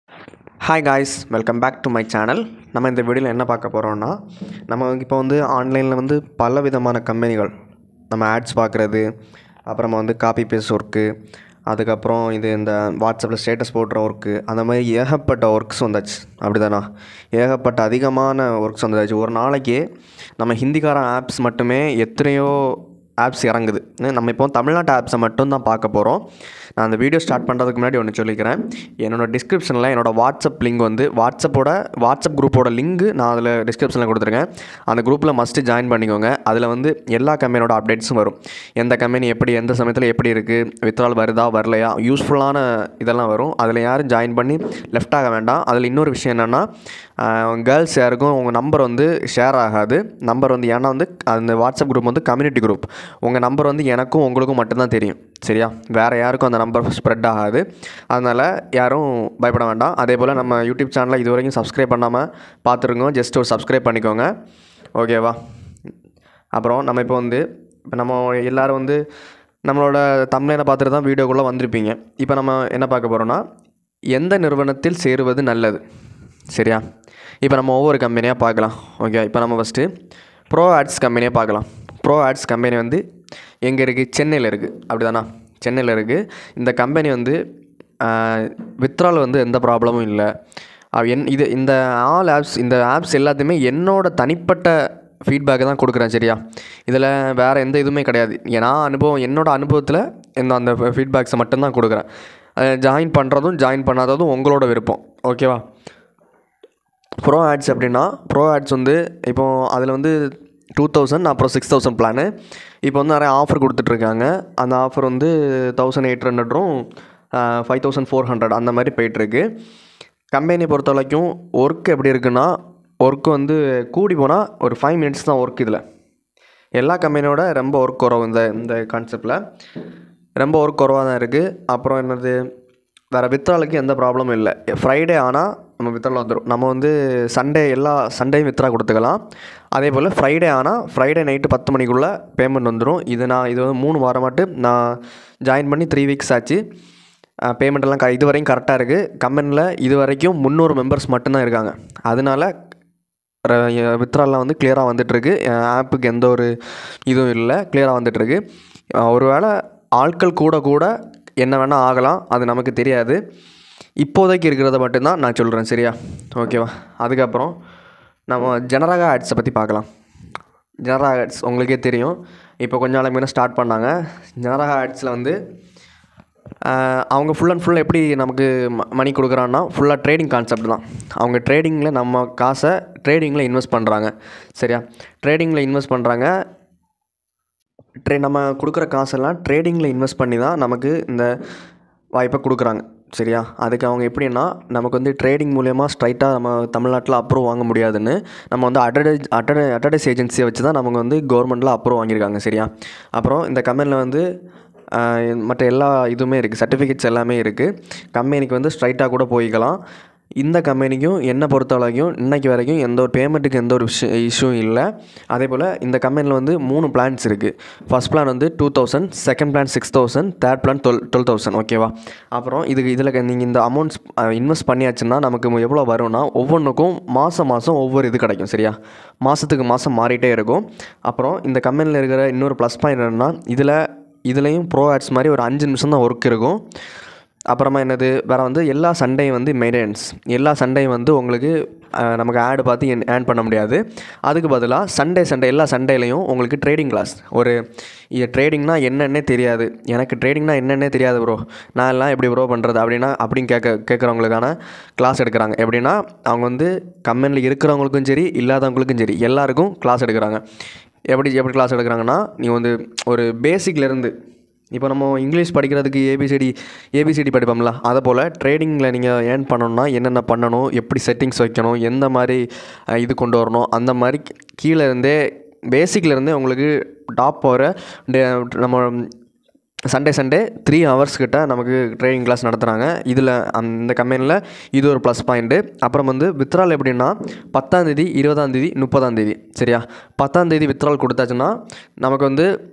hi guys welcome back to my channel நம்ம இந்த வீடியோவில் என்ன பார்க்க போகிறோம்னா நம்ம இப்போ வந்து ஆன்லைனில் வந்து பல விதமான கம்பெனிகள் நம்ம ஆட்ஸ் பார்க்குறது அப்புறமா வந்து காப்பி பேஸ்ட் ஒர்க்கு அதுக்கப்புறம் இது இந்த வாட்ஸ்அப்பில் ஸ்டேட்டஸ் போடுற ஒர்க்கு அந்த மாதிரி ஏகப்பட்ட ஒர்க்ஸ் வந்தாச்சு அப்படிதானா ஏகப்பட்ட அதிகமான ஒர்க்ஸ் வந்தாச்சு ஒரு நாளைக்கு நம்ம ஹிந்திக்கார ஆப்ஸ் மட்டுமே எத்தனையோ ஆப்ஸ் இறங்குது நம்ம இப்போ தமிழ்நாட்டு ஆப்ஸை மட்டும் தான் பார்க்க போகிறோம் நான் அந்த வீடியோ ஸ்டார்ட் பண்ணுறதுக்கு முன்னாடி ஒன்று சொல்லிக்கிறேன் என்னோட டிஸ்கிரிப்ஷனில் என்னோட வாட்ஸ்அப் லிங்க் வந்து வாட்ஸ்அப்போட வாட்ஸ்அப் குரூப்போட லிங்க் நான் அதில் டிஸ்கிரிப்ஷனில் கொடுத்துருக்கேன் அந்த குரூப்பில் மஸ்ட்டு ஜாயின் பண்ணிக்கோங்க அதில் வந்து எல்லா கம்பெனியோட அப்டேட்ஸும் வரும் எந்த கம்பெனி எப்படி எந்த சமயத்தில் எப்படி இருக்குது வித்ரால் வருதா வரலையா யூஸ்ஃபுல்லான இதெல்லாம் வரும் அதில் யாரும் ஜாயின் பண்ணி லெஃப்ட் ஆக வேண்டாம் அதில் இன்னொரு விஷயம் என்னென்னா கேர்ள்ஸ் யாருக்கும் உங்கள் நம்பர் வந்து ஷேர் ஆகாது நம்பர் வந்து ஏன்னா வந்து அந்த வாட்ஸ்அப் குரூப் வந்து கம்யூனிட்டி குரூப் உங்கள் நம்பர் வந்து எனக்கும் உங்களுக்கும் மட்டும்தான் தெரியும் சரியா வேறு யாருக்கும் அந்த நம்பர் ஸ்ப்ரெட் ஆகாது அதனால் யாரும் பயப்பட வேண்டாம் அதே போல் நம்ம யூடியூப் சேனலை இது வரைக்கும் சப்ஸ்கிரைப் பண்ணாமல் பார்த்துருங்க ஜஸ்ட் ஒரு சப்ஸ்கிரைப் பண்ணிக்கோங்க ஓகேவா அப்புறம் நம்ம இப்போ வந்து இப்போ நம்ம எல்லோரும் வந்து நம்மளோட தமிழனை பார்த்துட்டு தான் வீடியோக்குள்ளே வந்திருப்பீங்க இப்போ நம்ம என்ன பார்க்க போகிறோன்னா எந்த நிறுவனத்தில் சேருவது நல்லது சரியா இப்போ நம்ம ஒவ்வொரு கம்பெனியாக பார்க்கலாம் ஓகே இப்போ நம்ம ஃபஸ்ட்டு ப்ரோ ஆட்ஸ் கம்பெனியாக பார்க்கலாம் ப்ரோ ஆட்ஸ் கம்பெனி வந்து எங்கே இருக்குது சென்னையில் இருக்குது அப்படி தானா சென்னையில் இருக்குது இந்த கம்பெனி வந்து வித்ரால் வந்து எந்த ப்ராப்ளமும் இல்லை என் இது இந்த ஆல் ஆப்ஸ் இந்த ஆப்ஸ் எல்லாத்தையுமே என்னோட தனிப்பட்ட ஃபீட்பேக்கை தான் கொடுக்குறேன் சரியா இதில் வேறு எந்த இதுவுமே கிடையாது ஏன்னா அனுபவம் என்னோடய அனுபவத்தில் இந்த அந்த ஃபீட்பேக்ஸை மட்டும்தான் கொடுக்குறேன் ஜாயின் பண்ணுறதும் ஜாயின் பண்ணாததும் உங்களோட விருப்பம் ஓகேவா ப்ரோ ஆட்ஸ் அப்படின்னா ப்ரோ ஆட்ஸ் வந்து இப்போ அதில் வந்து டூ தௌசண்ட் அப்புறம் சிக்ஸ் தௌசண்ட் பிளானு இப்போ வந்து நிறைய ஆஃபர் கொடுத்துட்ருக்காங்க அந்த ஆஃபர் வந்து தௌசண்ட் எயிட் ஹண்ட்ரடும் ஃபைவ் தௌசண்ட் ஃபோர் ஹண்ட்ரட் அந்த மாதிரி போயிட்டுருக்கு கம்பெனியை பொறுத்த வரைக்கும் ஒர்க் எப்படி இருக்குன்னா ஒர்க் வந்து கூடி போனால் ஒரு ஃபைவ் மினிட்ஸ் தான் ஒர்க் இதில் எல்லா கம்பெனியோட ரொம்ப ஒர்க் குறவு இந்த இந்த கான்செப்டில் ரொம்ப ஒர்க் குறவாக தான் இருக்குது அப்புறம் என்னது வேறு வித்ராலுக்கு எந்த ப்ராப்ளமும் இல்லை ஃப்ரைடே ஆனால் நம்ம வித்ரால் வந்துடும் நம்ம வந்து சண்டே எல்லா சண்டேயும் வித்ரா கொடுத்துக்கலாம் அதே போல் ஃப்ரைடே ஆனால் ஃப்ரைடே நைட்டு பத்து மணிக்குள்ளே பேமெண்ட் வந்துடும் இது நான் இது வந்து மூணு வாரமாட்டு நான் ஜாயின் பண்ணி த்ரீ வீக்ஸ் ஆச்சு பேமெண்ட் எல்லாம் க இது வரைக்கும் கரெக்டாக இருக்குது கம்பெனியில் இது வரைக்கும் முந்நூறு மெம்பர்ஸ் மட்டும்தான் இருக்காங்க அதனால வித்ராலாம் வந்து கிளியராக வந்துட்டுருக்கு ஆப்புக்கு எந்த ஒரு இதுவும் இல்லை கிளியராக வந்துட்டுருக்கு ஒரு வேளை ஆட்கள் கூட கூட என்ன வேணால் ஆகலாம் அது நமக்கு தெரியாது இப்போதைக்கு இருக்கிறத மட்டும்தான் நான் சொல்கிறேன் சரியா ஓகேவா அதுக்கப்புறம் நம்ம ஜெனரகா ஆட்ஸை பற்றி பார்க்கலாம் ஜெனரகா ஆட்ஸ் உங்களுக்கே தெரியும் இப்போ கொஞ்ச நாளைக்கு முன்னே ஸ்டார்ட் பண்ணாங்க ஜெனரகா ஆட்ஸில் வந்து அவங்க ஃபுல் அண்ட் ஃபுல் எப்படி நமக்கு மணி கொடுக்குறான்னா ஃபுல்லாக ட்ரேடிங் கான்செப்ட் தான் அவங்க ட்ரேடிங்கில் நம்ம காசை ட்ரேடிங்கில் இன்வெஸ்ட் பண்ணுறாங்க சரியா ட்ரேடிங்கில் இன்வெஸ்ட் பண்ணுறாங்க ட்ரே நம்ம கொடுக்குற காசெல்லாம் ட்ரேடிங்கில் இன்வெஸ்ட் பண்ணி தான் நமக்கு இந்த வாய்ப்பை கொடுக்குறாங்க சரியா அதுக்கு அவங்க எப்படின்னா நமக்கு வந்து ட்ரேடிங் மூலயமா ஸ்ட்ரைட்டாக நம்ம தமிழ்நாட்டில் அப்ரூவ் வாங்க முடியாதுன்னு நம்ம வந்து அட்வர்டைஸ் அட்வர்டை அட்வர்டைஸ் ஏஜென்சியை வச்சு தான் நமக்கு வந்து கவர்மெண்ட்டில் அப்ரூவ் வாங்கியிருக்காங்க சரியா அப்புறம் இந்த கம்பெனியில் வந்து மற்ற எல்லா இதுவுமே இருக்குது சர்டிஃபிகேட்ஸ் எல்லாமே இருக்குது கம்பெனிக்கு வந்து ஸ்ட்ரைட்டாக கூட போய்க்கலாம் இந்த கம்பெனிக்கும் என்னை பொறுத்த வரைக்கும் இன்றைக்கி வரைக்கும் எந்த ஒரு பேமெண்ட்டுக்கு எந்த ஒரு விஷயம் இஷ்யூவும் இல்லை அதே போல் இந்த கம்பெனியில் வந்து மூணு பிளான்ஸ் இருக்குது ஃபஸ்ட் பிளான் வந்து two thousand second plan six thousand third plan twelve twelve thousand ஓகேவா அப்புறம் இதுக்கு இதில் நீங்கள் இந்த அமௌண்ட்ஸ் இன்வெஸ்ட் பண்ணியாச்சுன்னா நமக்கு எவ்வளோ வரும்னா ஒவ்வொன்றுக்கும் மாதம் மாதம் ஒவ்வொரு இது கிடைக்கும் சரியா மாதத்துக்கு மாதம் மாறிட்டே இருக்கும் அப்புறம் இந்த கம்பெனியில் இருக்கிற இன்னொரு ப்ளஸ் பாயிண்ட் என்னென்னா இதில் இதுலேயும் ப்ரோ ஆட்ஸ் மாதிரி ஒரு அஞ்சு நிமிஷம் தான் ஒர்க் இருக்கும் அப்புறமா என்னது வேறு வந்து எல்லா சண்டையும் வந்து மெயின்டெனன்ஸ் எல்லா சண்டையும் வந்து உங்களுக்கு நமக்கு ஆடு பார்த்து ஏர்ன் பண்ண முடியாது அதுக்கு பதிலாக சண்டே சண்டே எல்லா சண்டேலையும் உங்களுக்கு ட்ரேடிங் கிளாஸ் ஒரு ட்ரேடிங்னா என்னென்னே தெரியாது எனக்கு ட்ரேடிங்னா என்னென்னே தெரியாது ப்ரோ நான் எல்லாம் எப்படி ப்ரோ பண்ணுறது அப்படின்னா அப்படின்னு கேட்க கேட்குறவங்களுக்கான கிளாஸ் எடுக்கிறாங்க எப்படின்னா அவங்க வந்து கம்பெனியில் இருக்கிறவங்களுக்கும் சரி இல்லாதவங்களுக்கும் சரி எல்லாருக்கும் கிளாஸ் எடுக்கிறாங்க எப்படி எப்படி கிளாஸ் எடுக்கிறாங்கன்னா நீ வந்து ஒரு பேசிக்லேருந்து இப்போ நம்ம இங்கிலீஷ் படிக்கிறதுக்கு ஏபிசிடி ஏபிசிடி படிப்போம்ல அதை போல் ட்ரேடிங்கில் நீங்கள் ஏர்ன் பண்ணணும்னா என்னென்ன பண்ணணும் எப்படி செட்டிங்ஸ் வைக்கணும் எந்த மாதிரி இது கொண்டு வரணும் அந்த மாதிரி கீழே இருந்தே பேசிக்லேருந்தே உங்களுக்கு டாப் வர நம்ம சண்டே சண்டே த்ரீ ஹவர்ஸ் கிட்ட நமக்கு ட்ரைனிங் கிளாஸ் நடத்துகிறாங்க இதில் அந்த கம்பெனியில் இது ஒரு ப்ளஸ் பாயிண்ட்டு அப்புறம் வந்து வித்ரால் எப்படின்னா பத்தாந்தேதி இருபதாந்தேதி முப்பதாந்தேதி சரியா பத்தாந்தேதி வித்ரால் கொடுத்தாச்சுன்னா நமக்கு வந்து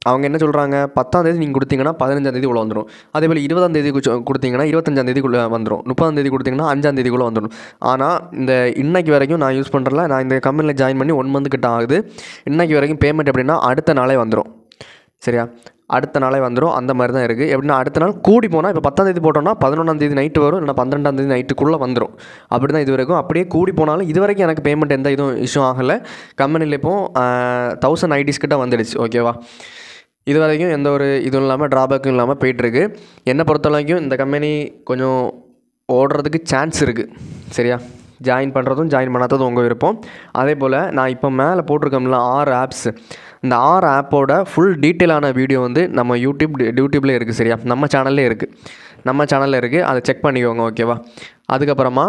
அவங்க என்ன சொல்கிறாங்க பத்தாம் தேதி நீங்கள் கொடுத்தீங்கன்னா பதினஞ்சாம் தேதி உள்ள வந்துடும் அதே போல் இருபதாம் தேதி குச்ச- கொடுத்தீங்கன்னா இருபத்தஞ்சாம் தேதிக்குள்ளே வந்துடும் முப்பதாம் தேதி கொடுத்தீங்கன்னா அஞ்சாம் தேதிக்குள்ளே வந்துடும் ஆனால் இந்த இன்னைக்கு வரைக்கும் நான் யூஸ் பண்ணுறல நான் இந்த கம்பெனியில் ஜாயின் பண்ணி ஒன் மந்த் கிட்ட ஆகுது இன்னைக்கு வரைக்கும் பேமெண்ட் எப்படின்னா அடுத்த நாளே வந்துடும் சரியா அடுத்த நாளே வந்துடும் அந்த மாதிரி தான் இருக்குது எப்படின்னா அடுத்த நாள் கூடி போனால் இப்போ பத்தாம் தேதி போட்டோம்னா பதினொன்றாம் தேதி நைட்டு வரும் இல்லைனா பன்னிரெண்டாம் தேதி நைட்டுக்குள்ளே வந்துடும் அப்படி தான் இது வரைக்கும் அப்படியே கூடி போனாலும் இது வரைக்கும் எனக்கு பேமெண்ட் எந்த இதுவும் இஷ்யூ ஆகலை கம்பெனியில் இப்போ தௌசண்ட் ஐடிஸ் கிட்ட வந்துடுச்சு ஓகேவா இது வரைக்கும் எந்த ஒரு இதுவும் இல்லாமல் ட்ராபேக்கும் இல்லாமல் போயிட்டுருக்கு என்னை பொறுத்த வரைக்கும் இந்த கம்பெனி கொஞ்சம் ஓடுறதுக்கு சான்ஸ் இருக்குது சரியா ஜாயின் பண்ணுறதும் ஜாயின் பண்ணாததும் உங்கள் விருப்பம் அதே போல் நான் இப்போ மேலே போட்டிருக்கோம்ல ஆறு ஆப்ஸ் இந்த ஆறு ஆப்போட ஃபுல் டீட்டெயிலான வீடியோ வந்து நம்ம யூடியூப் யூடியூப்லேயே இருக்குது சரியா நம்ம சேனல்லே இருக்குது நம்ம சேனலில் இருக்குது அதை செக் பண்ணிக்கோங்க ஓகேவா அதுக்கப்புறமா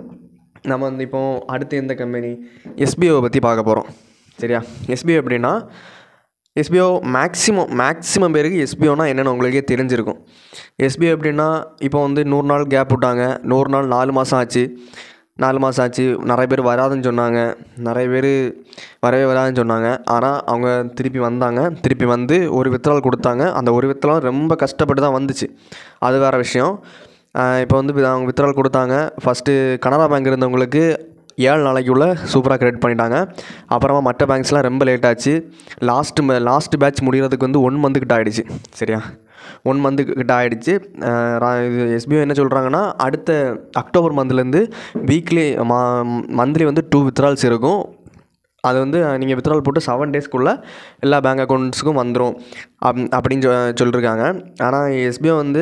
நம்ம வந்து இப்போ அடுத்து எந்த கம்பெனி எஸ்பிஓவை பற்றி பார்க்க போகிறோம் சரியா எஸ்பிஓ எப்படின்னா எஸ்பிஓ மேக்ஸிமம் மேக்ஸிமம் பேருக்கு எஸ்பிஓனா என்னென்னு உங்களுக்கே தெரிஞ்சிருக்கும் எஸ்பிஓ எப்படின்னா இப்போ வந்து நூறு நாள் கேப் விட்டாங்க நூறு நாள் நாலு மாதம் ஆச்சு நாலு மாதம் ஆச்சு நிறைய பேர் வராதுன்னு சொன்னாங்க நிறைய பேர் வரவே வராதுன்னு சொன்னாங்க ஆனால் அவங்க திருப்பி வந்தாங்க திருப்பி வந்து ஒரு வித்தலால் கொடுத்தாங்க அந்த ஒரு வித்தலால் ரொம்ப கஷ்டப்பட்டு தான் வந்துச்சு அது வேறு விஷயம் இப்போ வந்து வி- அவங்க வித்ட்ரால் கொடுத்தாங்க ஃபஸ்ட்டு கனரா பேங்க் இருந்தவங்களுக்கு ஏழு நாளைக்குள்ளே சூப்பராக கிரெடிட் பண்ணிட்டாங்க அப்புறமா மற்ற பேங்க்ஸ்லாம் ரொம்ப லேட் ஆச்சு லாஸ்ட்டு லாஸ்ட் பேட்ச் முடிகிறதுக்கு வந்து ஒன் மந்த் கிட்ட ஆயிடுச்சு சரியா ஒன் மந்த்து கிட்ட ஆயிடுச்சு அஹ் ரா- இது எஸ்பிஐ என்ன சொல்கிறாங்கன்னா அடுத்த அக்டோபர் மந்த்லேருந்து வீக்லி மா மந்த்லி வந்து டூ வித்ட்ரால்ஸ் இருக்கும் அது வந்து நீங்கள் வித்ட்ரால் போட்டு செவன் டேஸ்க்குள்ளே எல்லா பேங்க் அக்கௌண்ட்ஸுக்கும் வந்துடும் அப் அப்படின்னு சொ சொல்லியிருக்காங்க ஆனால் எஸ்பிஐ வந்து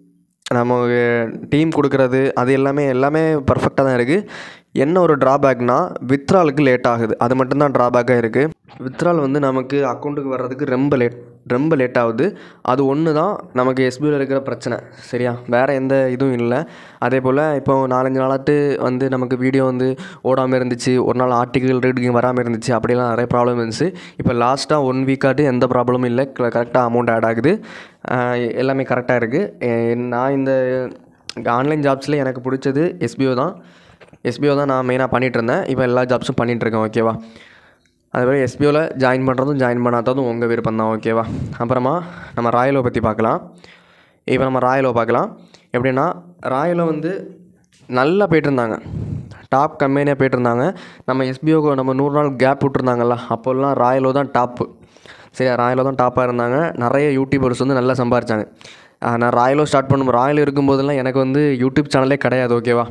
நமக்கு டீம் கொடுக்குறது அது எல்லாமே எல்லாமே பர்ஃபெக்டாக தான் இருக்குது என்ன ஒரு ட்ராபேக்னா வித்ட்ராலுக்கு லேட் ஆகுது அது மட்டும்தான் ட்ராபேக்காக இருக்குது வித்ட்ரால் வந்து நமக்கு அக்கௌண்ட்டுக்கு வர்றதுக்கு ரொம்ப லேட் ரொம்ப லேட் ஆகுது அது ஒன்று தான் நமக்கு எஸ்பிஐயில் இருக்கிற பிரச்சனை சரியா வேறு எந்த இதுவும் இல்லை அதே போல் இப்போ நாலஞ்சு நாளாட்டு வந்து நமக்கு வீடியோ வந்து ஓடாமல் இருந்துச்சு ஒரு நாள் ஆர்டிக்கல் ரீடிங் வராமல் இருந்துச்சு அப்படிலாம் நிறைய ப்ராப்ளம் இருந்துச்சு இப்போ லாஸ்ட்டாக ஒன் வீக்காட்டு எந்த ப்ராப்ளமும் இல்லை கரெக்டாக அமௌண்ட் ஆட் ஆகுது ஆஹ் எல்லாமே கரெக்டாக இருக்குது நான் இந்த ஆன்லைன் ஜாப்ஸில் எனக்கு பிடிச்சது எஸ்பிஓ தான் எஸ்பிஓ தான் நான் மெயினாக பண்ணிகிட்டு இருந்தேன் இப்போ எல்லா ஜாப்ஸும் பண்ணிகிட்ருக்கேன் ஓகேவா அதுமாதிரி எஸ்பிஓவில் ஜாயின் பண்ணுறதும் ஜாயின் பண்ணாததும் உங்கள் விருப்பம் தான் ஓகேவா அப்புறமா நம்ம ராயலோ பற்றி பார்க்கலாம் இப்போ நம்ம ராயலோ பார்க்கலாம் எப்படின்னா ராயலோ வந்து நல்லா போயிட்டு இருந்தாங்க டாப் கம்பெனியாக போயிட்டு இருந்தாங்க நம்ம எஸ்பிஓக்கு நம்ம நூறு நாள் கேப் விட்டுருந்தாங்கல்ல அப்போல்லாம் ராயலோ தான் டாப்பு சரியா ராயலோ தான் டாப்பாக இருந்தாங்க நிறைய யூடியூபர்ஸ் வந்து நல்லா சம்பாரிச்சாங்க ஆஹ் நான் ராயலோ ஸ்டார்ட் பண்ணும் ராயலோ இருக்கும்போதெல்லாம் எனக்கு வந்து யூடியூப் சேனலே கிடையாது ஓகேவா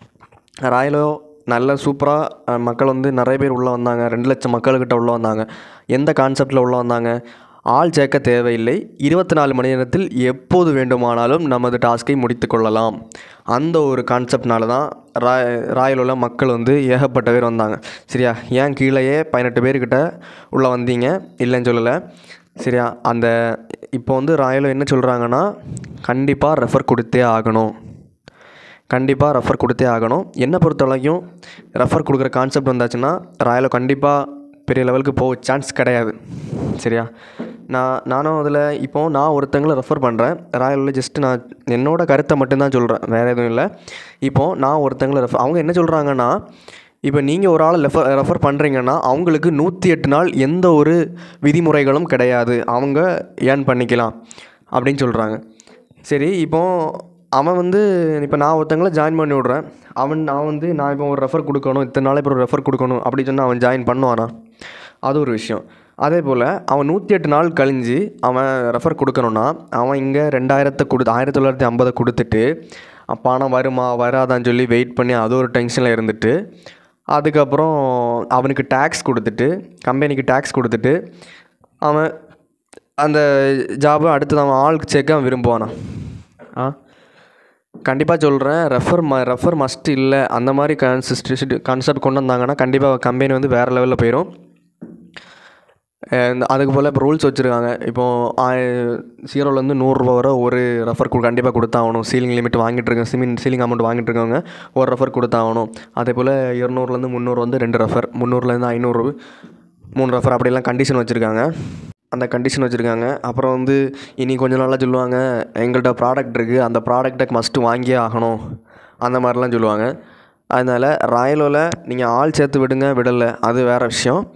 ராயலோ நல்ல சூப்பராக மக்கள் வந்து நிறைய பேர் உள்ளே வந்தாங்க ரெண்டு லட்சம் மக்கள்கிட்ட உள்ளே வந்தாங்க எந்த கான்செப்டில் உள்ளே வந்தாங்க ஆள் சேர்க்க தேவையில்லை இருபத்தி நாலு மணி நேரத்தில் எப்போது வேண்டுமானாலும் நமது டாஸ்கை முடித்து கொள்ளலாம் அந்த ஒரு கான்செப்ட்னால தான் ராய் ராயலோவில் மக்கள் வந்து ஏகப்பட்ட பேர் வந்தாங்க சரியா ஏன் கீழேயே பதினெட்டு பேர்கிட்ட உள்ளே வந்தீங்க இல்லைன்னு சொல்லலை சரியா அந்த இப்போ வந்து ராயலோ என்ன சொல்கிறாங்கன்னா கண்டிப்பாக ரெஃபர் கொடுத்தே ஆகணும் கண்டிப்பாக ரெஃபர் கொடுத்தே ஆகணும் என்னை பொறுத்த வரைக்கும் ரெஃபர் கொடுக்குற கான்செப்ட் வந்தாச்சுன்னா ராயலோ கண்டிப்பாக பெரிய லெவலுக்கு போக சான்ஸ் கிடையாது சரியா நான் நானும் அதில் இப்போ நான் ஒருத்தங்களை ரெஃபர் பண்ணுறேன் ராயலில் ஜஸ்ட் நான் என்னோட கருத்தை மட்டும்தான் சொல்கிறேன் வேறு எதுவும் இல்லை இப்போது நான் ஒருத்தங்களை ரெஃபர் அவங்க என்ன சொல்கிறாங்கன்னா இப்போ நீங்கள் ஒரு ஆளை ரெஃபர் ரெஃபர் பண்ணுறீங்கன்னா அவங்களுக்கு நூற்றி எட்டு நாள் எந்த ஒரு விதிமுறைகளும் கிடையாது அவங்க ஏர்ன் பண்ணிக்கலாம் அப்படின்னு சொல்கிறாங்க சரி இப்போ அவன் வந்து இப்போ நான் ஒருத்தங்களை ஜாயின் பண்ணி விட்றேன் அவன் நான் வந்து நான் இப்போ ஒரு ரெஃபர் கொடுக்கணும் இத்தனை நாள் இப்போ ஒரு ரெஃபர் கொடுக்கணும் அப்படி சொன்னால் அவன் ஜாயின் பண்ணுவானா அது ஒரு விஷயம் அதே போல் அவன் நூற்றி எட்டு நாள் கழிஞ்சு அவன் ரெஃபர் கொடுக்கணுன்னா அவன் இங்கே ரெண்டாயிரத்தை கொடு ஆயிரத்தி தொள்ளாயிரத்தி ஐம்பதை கொடுத்துட்டு அஹ் பணம் வருமா வராதான்னு சொல்லி வெயிட் பண்ணி அது ஒரு டென்ஷனில் இருந்துட்டு அதுக்கப்புறம் அவனுக்கு டேக்ஸ் கொடுத்துட்டு கம்பெனிக்கு டேக்ஸ் கொடுத்துட்டு அவன் அந்த ஜாபை அடுத்து அவன் ஆளுக்கு சேர்க்க அவன் விரும்புவானா ஆ கண்டிப்பாக சொல்கிறேன் ரெஃபர் ம ரெஃபர் மஸ்ட் இல்லை அந்த மாதிரி கான்சிஸ்ட் கான்செப்ட் கொண்டு வந்தாங்கன்னா கண்டிப்பாக கம்பெனி வந்து வேறு லெவலில் போயிடும் இந்த அதுக்கு போல் இப்போ ரூல்ஸ் வச்சுருக்காங்க இப்போது ஜீரோலேருந்து நூறுரூவா வரை ஒரு ரெஃபர் கண்டிப்பாக கொடுத்தாகணும் சீலிங் லிமிட் வாங்கிட்டு இருக்க சிமின் சீலிங் அமௌண்ட் வாங்கிட்டு இருக்கவங்க ஒரு ரெஃபர் கொடுத்தாகணும் அதே போல் இரநூறுலேருந்து முந்நூறு வந்து ரெண்டு ரெஃபர் முந்நூறுலேருந்து ஐநூறு மூணு ரெஃபர் அப்படிலாம் கண்டிஷன் வச்சுருக்காங்க அந்த கண்டிஷன் வச்சுருக்காங்க அப்புறம் வந்து இனி கொஞ்ச நாளாக சொல்லுவாங்க எங்கள்கிட்ட ப்ராடக்ட் இருக்குது அந்த ப்ராடக்ட்டை மஸ்ட்டு வாங்கியே ஆகணும் அந்த மாதிரிலாம் சொல்லுவாங்க அதனால் ராயலோவில் நீங்கள் ஆள் சேர்த்து விடுங்க விடலை அது வேறு விஷயம்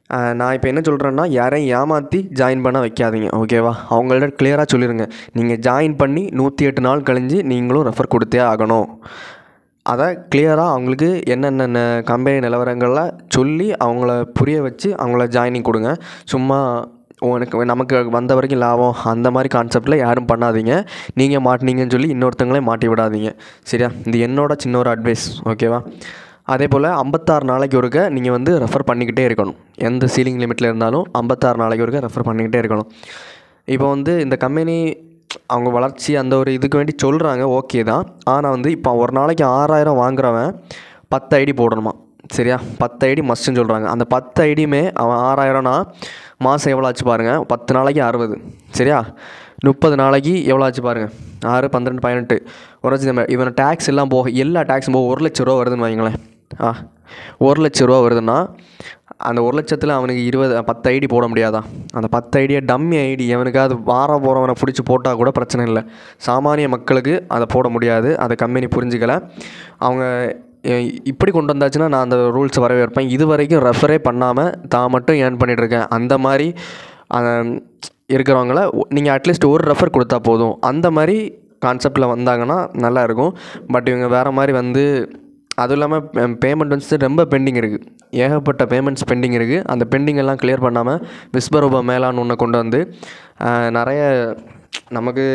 ஆஹ் நான் இப்போ என்ன சொல்கிறேன்னா யாரையும் ஏமாற்றி ஜாயின் பண்ண வைக்காதீங்க ஓகேவா அவங்கள்ட்ட கிளியராக சொல்லிடுங்க நீங்கள் ஜாயின் பண்ணி நூற்றி எட்டு நாள் கழிஞ்சு நீங்களும் ரெஃபர் கொடுத்தே ஆகணும் அதை கிளியராக அவங்களுக்கு என்னென்ன கம்பெனி நிலவரங்களில் சொல்லி அவங்கள புரிய வச்சு அவங்கள ஜாயினிங் கொடுங்க சும்மா உனக்கு நமக்கு வந்த வரைக்கும் லாபம் அந்த மாதிரி கான்செப்டில் யாரும் பண்ணாதீங்க நீங்கள் மாட்டினீங்கன்னு சொல்லி இன்னொருத்தங்களே மாட்டி விடாதீங்க சரியா இது என்னோட சின்ன ஒரு அட்வைஸ் ஓகேவா அதே போல் ஐம்பத்தாறு நாளைக்கு ஒருக்க நீங்கள் வந்து ரெஃபர் பண்ணிக்கிட்டே இருக்கணும் எந்த சீலிங் லிமிட்டில் இருந்தாலும் ஐம்பத்தாறு நாளைக்கு ஒருக்க ரெஃபர் பண்ணிக்கிட்டே இருக்கணும் இப்போ வந்து இந்த கம்பெனி அவங்க வளர்ச்சி அந்த ஒரு இதுக்கு வேண்டி சொல்கிறாங்க ஓகே தான் ஆனால் வந்து இப்போ ஒரு நாளைக்கு ஆறாயிரம் வாங்குறவன் பத்து ஐடி போடணுமா சரியா பத்து ஐடி மஸ்ட்டுன்னு சொல்கிறாங்க அந்த பத்து ஐடியுமே அவன் ஆறாயிரம்னா மாதம் எவ்வளோ ஆச்சு பாருங்கள் பத்து நாளைக்கு அறுபது சரியா முப்பது நாளைக்கு எவ்வளோ ஆச்சு பாருங்கள் ஆறு பன்னிரெண்டு பதினெட்டு ஒரு லட்சம் நம்ம இவன் டேக்ஸ் எல்லாம் போக எல்லா டேக்ஸும் போக ஒரு லட்ச ரூபா வருதுன்னு வைங்களேன் ஆ ஒரு லட்ச ரூபா வருதுன்னா அந்த ஒரு லட்சத்தில் அவனுக்கு இருபது பத்து ஐடி போட முடியாதா அந்த பத்து ஐடியா டம்மி ஐடி எவனுக்காவது வார போகிறவனை பிடிச்சி போட்டால் கூட பிரச்சனை இல்லை சாமானிய மக்களுக்கு அதை போட முடியாது அதை கம்பெனி புரிஞ்சுக்கல அவங்க எ- இப்படி கொண்டு வந்தாச்சுன்னா நான் அந்த ரூல்ஸ் வரவேற்பேன் இது வரைக்கும் ரெஃபரே பண்ணாமல் தான் மட்டும் ஏர்ன் பண்ணிகிட்ருக்கேன் அந்த மாதிரி அஹ், இருக்கிறவங்கள நீங்கள் அட்லீஸ்ட் ஒரு ரெஃபர் கொடுத்தா போதும் அந்த மாதிரி கான்செப்டில் வந்தாங்கன்னா நல்லா இருக்கும் பட் இவங்க வேறு மாதிரி வந்து அதுவும் இல்லாமல் பேமெண்ட் வந்து ரொம்ப பெண்டிங் இருக்குது ஏகப்பட்ட பேமெண்ட்ஸ் பெண்டிங் இருக்குது அந்த பெண்டிங் எல்லாம் கிளியர் பண்ணாமல் விஸ்வரூப மேலான்னு ஒன்று கொண்டு வந்து அஹ், நிறைய நமக்கு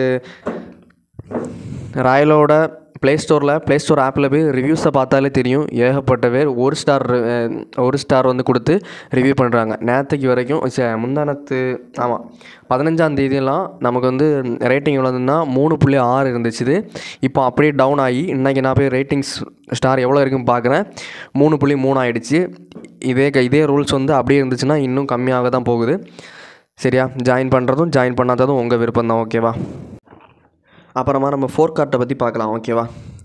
ராயலோட ப்ளே ஸ்டோரில் ப்ளே ஸ்டோர் ஆப்பில் போய் ரிவ்யூஸை பார்த்தாலே தெரியும் ஏகப்பட்ட பேர் ஒரு ஸ்டார் ஒரு ஸ்டார் வந்து கொடுத்து ரிவ்யூ பண்ணுறாங்க நேற்றுக்கு வரைக்கும் ச- முந்தானத்து ஆமாம் பதினஞ்சாம் தேதியெல்லாம் நமக்கு வந்து ரேட்டிங் எவ்வளோதுன்னா மூணு புள்ளி ஆறு இருந்துச்சு இது இப்போ அப்படியே டவுன் ஆகி இன்றைக்கி நான் போய் ரேட்டிங்ஸ் ஸ்டார் எவ்வளோ இருக்குன்னு பார்க்குறேன் மூணு புள்ளி மூணு ஆயிடுச்சு இதே க- இதே ரூல்ஸ் வந்து அப்படியே இருந்துச்சுன்னா இன்னும் கம்மியாக தான் போகுது சரியா ஜாயின் பண்ணுறதும் ஜாயின் பண்ணாததும் உங்கள் விருப்பம் தான் ஓகேவா அப்புறமா நம்ம ஃபோர் கார்ட்டை பற்றி பார்க்கலாம் ஓகேவா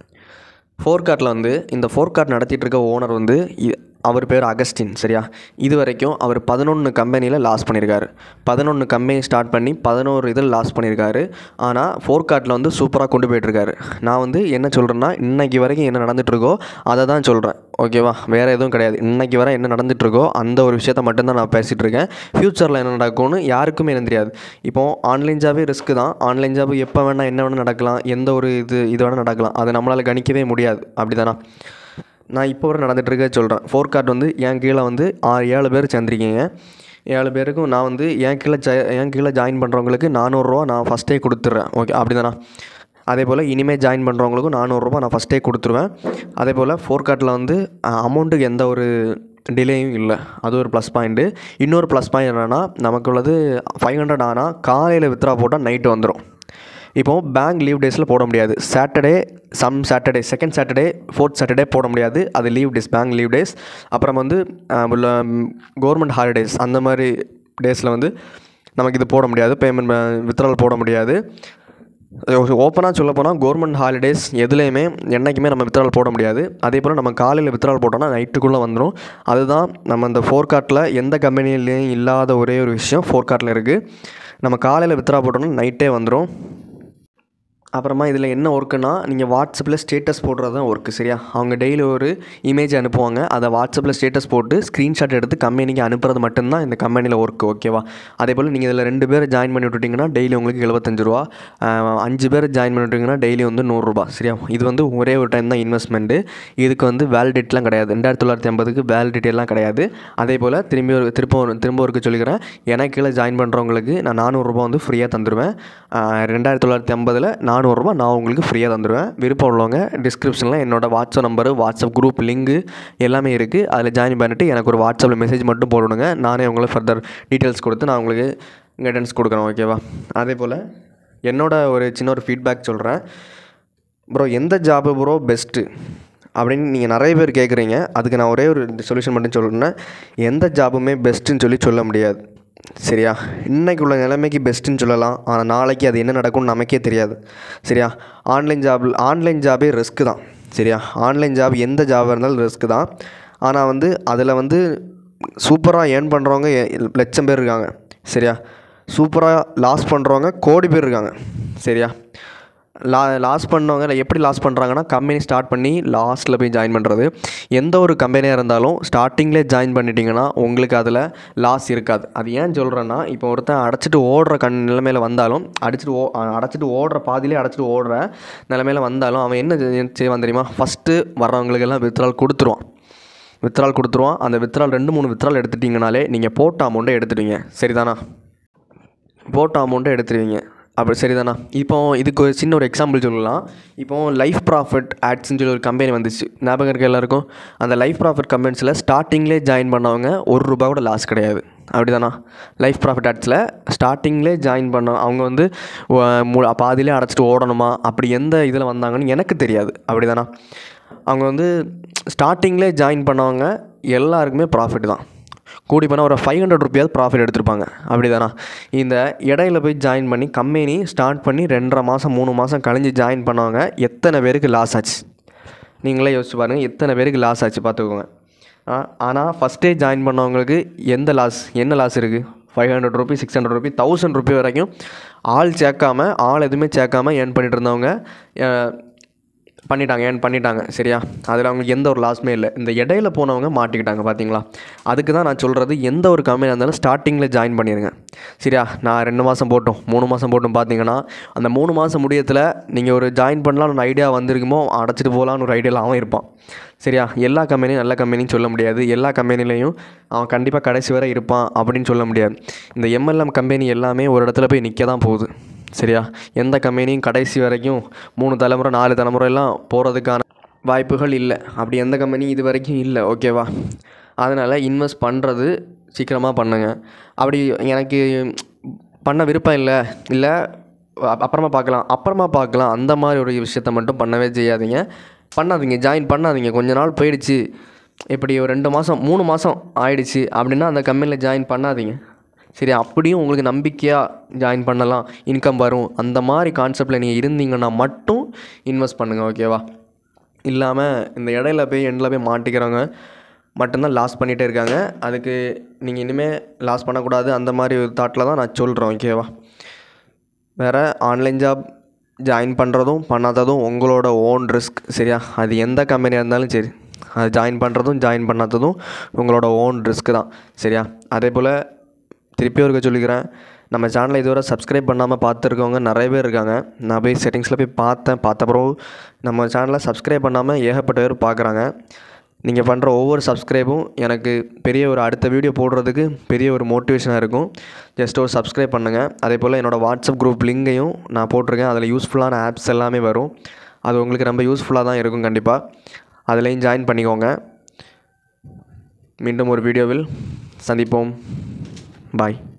ஃபோர் கார்ட்டில் வந்து இந்த ஃபோர் கார்ட் நடத்திட்டு இருக்க ஓனர் வந்து இ- அவர் பேர் அகஸ்டின் சரியா இது வரைக்கும் அவர் பதினொன்று கம்பெனியில் லாஸ் பண்ணியிருக்காரு பதினொன்று கம்பெனி ஸ்டார்ட் பண்ணி பதினோரு இதில் லாஸ் பண்ணியிருக்காரு ஆனால் ஃபோர் கார்ட்டில் வந்து சூப்பராக கொண்டு போயிட்டுருக்காரு நான் வந்து என்ன சொல்கிறேன்னா இன்னைக்கு வரைக்கும் என்ன நடந்துகிட்ருக்கோ அதை தான் சொல்கிறேன் ஓகேவா வேறு எதுவும் கிடையாது இன்னைக்கு வரை என்ன நடந்துகிட்ருக்கோ அந்த ஒரு விஷயத்த மட்டும்தான் நான் பேசிகிட்டு இருக்கேன் ஃப்யூச்சரில் என்ன நடக்கும்னு யாருக்குமே என்ன தெரியாது இப்போ ஆன்லைன் ஜாபே ரிஸ்க்கு தான் ஆன்லைன் ஜாப் எப்போ வேணால் என்ன வேணால் நடக்கலாம் எந்த ஒரு இது இது வேணால் நடக்கலாம் அதை நம்மளால் கணிக்கவே முடியாது அப்படி தானே நான் இப்போ வரை நடந்துகிட்ருக்க சொல்கிறேன் ஃபோர் கார்ட் வந்து என் கீழே வந்து ஆறு ஏழு பேர் சேர்ந்துருக்கீங்க ஏழு பேருக்கும் நான் வந்து என் கீழே ஜ என் கீழே ஜாயின் பண்ணுறவங்களுக்கு நானூறுரூவா நான் ஃபஸ்ட்டே கொடுத்துட்றேன் ஓகே அப்படி தானே அதே போல் இனிமேல் ஜாயின் பண்ணுறவங்களுக்கும் நானூறுரூவா நான் ஃபஸ்ட்டே கொடுத்துருவேன் அதே போல் ஃபோர் கார்ட்டில் வந்து அமௌண்ட்டுக்கு எந்த ஒரு டிலேயும் இல்லை அது ஒரு ப்ளஸ் பாயிண்ட்டு இன்னொரு ப்ளஸ் பாயிண்ட் என்னென்னா நமக்கு உள்ளது ஃபைவ் ஹண்ட்ரட் ஆனால் காலையில் வித்ரா போட்டால் நைட்டு வந்துடும் இப்போது பேங்க் லீவ் டேஸில் போட முடியாது Saturday some Saturday second Saturday fourth Saturday போட முடியாது அது leave days bank leave days அப்புறம் வந்து கவர்மெண்ட் ஹாலிடேஸ் அந்த மாதிரி டேஸில் வந்து நமக்கு இது போட முடியாது பேமெண்ட் வித்ட்ரால் போட முடியாது ஓப்பனாக சொல்ல போனால் கவர்மெண்ட் ஹாலிடேஸ் எதுலேயுமே என்றைக்குமே நம்ம வித்ட்ரால் போட முடியாது அதே போல் நம்ம காலையில் வித்ட்ரால் போட்டோம்னா நைட்டுக்குள்ளே வந்துடும் அதுதான் நம்ம அந்த ஃபோர் கார்ட்டில் எந்த கம்பெனிலையும் இல்லாத ஒரே ஒரு விஷயம் ஃபோர் கார்ட்டில் இருக்குது நம்ம காலையில் வித்ட்ரா போட்டோம்னா நைட்டே வந்துடும் அப்புறமா இதில் என்ன ஒர்க்குனா நீங்கள் வாட்ஸ்அப்பில் ஸ்டேட்டஸ் போடுறது தான் ஒர்க்கு சரியா அவங்க டெய்லி ஒரு இமேஜ் அனுப்புவாங்க அதை வாட்ஸ்அப்பில் ஸ்டேட்டஸ் போட்டு ஸ்க்ரீன்ஷாட் எடுத்து கம்பெனிக்கு அனுப்புறது மட்டும்தான் இந்த கம்பெனியில் ஒர்க்கு ஓகேவா அதே போல் நீங்கள் இதில் ரெண்டு பேர் ஜாயின் பண்ணி விட்டுட்டிங்கன்னா டெய்லி உங்களுக்கு எழுபத்தஞ்சு ரூபா ஆஹ் அஞ்சு பேர் ஜாயின் பண்ணி விட்டிங்கன்னா டெய்லி வந்து நூறுரூபா சரியா இது வந்து ஒரே ஒரு டைம் தான் இன்வெஸ்ட்மெண்ட்டு இதுக்கு வந்து வேலிடிட்டிலாம் கிடையாது ரெண்டாயிரத்தி தொள்ளாயிரத்தி ஐம்பதுக்கு வேலிடிட்டி எல்லாம் கிடையாது அதே போல் திரும்பி ஒரு திரும்ப ஒரு திரும்ப ஒருக்கு சொல்லிக்கிறேன் எனக்கு கீழே ஜாயின் பண்ணுறவங்களுக்கு நான் நானூறுரூபா வந்து ஃப்ரீயாக தந்துடுவேன் ஆஹ் ரெண்டாயிரத்தி தொள்ளாயிரத்தி ஐம்பதில் நானூறுரூபா நான் உங்களுக்கு ஃப்ரீயாக தந்துடுவேன் விருப்பம் உள்ளவங்க டிஸ்கிரிப்ஷனில் என்னோட WhatsApp number WhatsApp group link எல்லாமே இருக்குது அதில் ஜாயின் பண்ணிட்டு எனக்கு ஒரு வாட்ஸ்அப்பில் மெசேஜ் மட்டும் போடுங்க நானே உங்களுக்கு ஃபர்தர் டீட்டெயில்ஸ் கொடுத்து நான் உங்களுக்கு கைடன்ஸ் கொடுக்குறேன் ஓகேவா அதே போல் என்னோட ஒரு சின்ன ஒரு ஃபீட்பேக் சொல்கிறேன் ப்ரோ எந்த ஜாபு ப்ரோ பெஸ்ட்டு அப்படின்னு நீங்கள் நிறைய பேர் கேட்குறீங்க அதுக்கு நான் ஒரே ஒரு சொல்யூஷன் மட்டும் சொல்கிறேன் எந்த ஜாபுமே பெஸ்ட்டுன்னு சொல்லி சொல்ல முடியாது சரியா இன்னைக்கு உள்ள நிலைமைக்கு பெஸ்ட்டுன்னு சொல்லலாம் ஆனால் நாளைக்கு அது என்ன நடக்கும்னு நமக்கே தெரியாது சரியா ஆன்லைன் ஜாப் ஆன்லைன் ஜாபே ரிஸ்க்கு தான் சரியா ஆன்லைன் ஜாப் எந்த ஜாபாக இருந்தாலும் ரிஸ்க்கு தான் ஆனால் வந்து அதில் வந்து சூப்பராக ஏர்ன் பண்ணுறவங்க லட்சம் பேர் இருக்காங்க சரியா சூப்பராக லாஸ் பண்ணுறவங்க கோடி பேர் இருக்காங்க சரியா லா லாஸ் பண்ணவங்க இல்லை எப்படி லாஸ் பண்ணுறாங்கன்னா கம்பெனி ஸ்டார்ட் பண்ணி லாஸ்ட்டில் போய் ஜாயின் பண்ணுறது எந்த ஒரு கம்பெனியாக இருந்தாலும் ஸ்டார்டிங்லேயே ஜாயின் பண்ணிட்டீங்கன்னா உங்களுக்கு அதில் லாஸ் இருக்காது அது ஏன் சொல்கிறேன்னா இப்போ ஒருத்தன் அடைச்சிட்டு ஓடுற கண் நிலைமையில் வந்தாலும் அடிச்சிட்டு ஓ அடைச்சிட்டு ஓடுற பாதியிலே அடைச்சிட்டு ஓடுற நிலைமையில் வந்தாலும் அவன் என்ன செய்~ செய்வான் தெரியுமா ஃபஸ்ட்டு வர்றவங்களுக்கெல்லாம் வித்ரால் கொடுத்துருவான் வித்ரால் கொடுத்துருவான் அந்த வித்ரால் ரெண்டு மூணு வித்ரால் எடுத்துட்டிங்கனாலே நீங்கள் போட்ட அமௌண்ட்டை எடுத்துடுவீங்க சரிதானா போட்ட அமௌண்ட்டை எடுத்துருவீங்க அப்படி சரிதானா இப்போ இதுக்கு ஒரு சின்ன ஒரு எக்ஸாம்பிள் சொல்லலாம் இப்போ லைஃப் ப்ராஃபிட் ஆட்ஸ்னு சொல்லி ஒரு கம்பெனி வந்துச்சு ஞாபகம் இருக்க எல்லாருக்கும் அந்த லைஃப் ப்ராஃபிட் கம்பெனிஸில் ஸ்டார்டிங்லேயே ஜாயின் பண்ணவங்க ஒரு ரூபா கூட லாஸ் கிடையாது அப்படிதானா லைஃப் ப்ராஃபிட் ஆட்ஸில் ஸ்டார்டிங்லேயே ஜாயின் பண்ண அவங்க வந்து ஒ- மு- பாதியிலே அடைச்சிட்டு ஓடணுமா அப்படி எந்த இதில் வந்தாங்கன்னு எனக்கு தெரியாது அப்படிதானா அவங்க வந்து ஸ்டார்டிங்லேயே ஜாயின் பண்ணவங்க எல்லாருக்குமே ப்ராஃபிட் தான் கூடி பண்ணால் ஒரு ஃபைவ் ஹண்ட்ரட் ருப்பியாவது ப்ராஃபிட் எடுத்திருப்பாங்க அப்படி தானா இந்த இடையில போய் ஜாயின் பண்ணி கம்பெனி ஸ்டார்ட் பண்ணி ரெண்டரை மாதம் மூணு மாதம் கழிஞ்சு ஜாயின் பண்ணவங்க எத்தனை பேருக்கு லாஸ் ஆச்சு நீங்களே யோசிச்சு பாருங்கள் எத்தனை பேருக்கு லாஸ் ஆச்சு பார்த்துக்கோங்க ஆனால் ஃபஸ்ட்டே ஜாயின் பண்ணவங்களுக்கு எந்த லாஸ் என்ன லாஸ் இருக்குது five hundred rupee six hundred rupee thousand rupee வரைக்கும் ஆள் சேர்க்காம ஆள் எதுவுமே சேர்க்காம ஏர்ன் பண்ணிட்டு இருந்தவங்க அஹ், பண்ணிட்டாங்க ஏர்ன் பண்ணிட்டாங்க சரியா அதில் அவங்களுக்கு எந்த ஒரு லாஸுமே இல்லை இந்த இடையில போனவங்க மாட்டிக்கிட்டாங்க பார்த்தீங்களா அதுக்கு தான் நான் சொல்கிறது எந்த ஒரு கம்பெனியாக இருந்தாலும் ஸ்டார்டிங்கில் ஜாயின் பண்ணிடுங்க சரியா நான் ரெண்டு மாதம் போட்டோம் மூணு மாதம் போட்டும் பார்த்தீங்கன்னா அந்த மூணு மாதம் முடியத்தில் நீங்கள் ஒரு ஜாயின் பண்ணலாம்னு ஒரு ஐடியா வந்திருக்குமோ அடைச்சிட்டு போகலான்னு ஒரு ஐடியாவில் அவன் இருப்பான் சரியா எல்லா கம்பெனியும் நல்ல கம்பெனின்னு சொல்ல முடியாது எல்லா கம்பெனிலையும் அவன் கண்டிப்பாக கடைசி வரை இருப்பான் அப்படின்னு சொல்ல முடியாது இந்த எம்எல்எம் கம்பெனி எல்லாமே ஒரு இடத்துல போய் நிற்க தான் போகுது சரியா எந்த கம்பெனியும் கடைசி வரைக்கும் மூணு தலைமுறை நாலு தலைமுறை எல்லாம் போகிறதுக்கான வாய்ப்புகள் இல்லை அப்படி எந்த கம்பெனியும் இது வரைக்கும் இல்லை ஓகேவா அதனால் இன்வெஸ்ட் பண்ணுறது சீக்கிரமாக பண்ணுங்க அப்படி எனக்கு பண்ண விருப்பம் இல்லை இல்லை அ- அப்புறமா பார்க்கலாம் அப்புறமா பார்க்கலாம் அந்த மாதிரி ஒரு விஷயத்த மட்டும் பண்ணவே செய்யாதீங்க பண்ணாதீங்க ஜாயின் பண்ணாதீங்க கொஞ்ச நாள் போயிடுச்சு இப்படி ஒரு ரெண்டு மாதம் மூணு மாதம் ஆயிடுச்சு அப்படின்னா அந்த கம்பெனியில் ஜாயின் பண்ணாதீங்க சரி அப்படியும் உங்களுக்கு நம்பிக்கையாக ஜாயின் பண்ணலாம் இன்கம் வரும் அந்த மாதிரி கான்செப்டில் நீங்கள் இருந்தீங்கன்னா மட்டும் இன்வெஸ்ட் பண்ணுங்கள் ஓகேவா இல்லாமல் இந்த இடையில போய் எண்டில் போய் மாட்டிக்கிறவங்க மட்டும்தான் லாஸ் பண்ணிகிட்டே இருக்காங்க அதுக்கு நீங்கள் இனிமேல் லாஸ் பண்ணக்கூடாது அந்த மாதிரி ஒரு தாட்டில் தான் நான் சொல்கிறேன் ஓகேவா வேறு ஆன்லைன் ஜாப் ஜாயின் பண்ணுறதும் பண்ணாததும் உங்களோட ஓன் ரிஸ்க் சரியா அது எந்த கம்பெனியாக இருந்தாலும் சரி அது ஜாயின் பண்ணுறதும் ஜாயின் பண்ணாததும் உங்களோட ஓன் ரிஸ்க் தான் சரியா அதே போல் திருப்பி ஒருக்க சொல்லிக்கிறேன் நம்ம சேனலை இதுவரை சப்ஸ்கிரைப் பண்ணாமல் பார்த்துருக்கவங்க நிறைய பேர் இருக்காங்க நான் போய் செட்டிங்ஸில் போய் பார்த்தேன் பார்த்த பிறகு நம்ம சேனலை சப்ஸ்கிரைப் பண்ணாமல் ஏகப்பட்ட பேர் பார்க்குறாங்க நீங்கள் பண்ணுற ஒவ்வொரு சப்ஸ்கிரைபும் எனக்கு பெரிய ஒரு அடுத்த வீடியோ போடுறதுக்கு பெரிய ஒரு மோட்டிவேஷனாக இருக்கும் ஜஸ்ட் ஒரு சப்ஸ்கிரைப் பண்ணுங்கள் அதே போல் என்னோடய வாட்ஸ்அப் குரூப் லிங்கையும் நான் போட்டிருக்கேன் அதில் யூஸ்ஃபுல்லான ஆப்ஸ் எல்லாமே வரும் அது உங்களுக்கு ரொம்ப யூஸ்ஃபுல்லாக தான் இருக்கும் கண்டிப்பாக அதுலேயும் ஜாயின் பண்ணிக்கோங்க மீண்டும் ஒரு வீடியோவில் சந்திப்போம் பாய்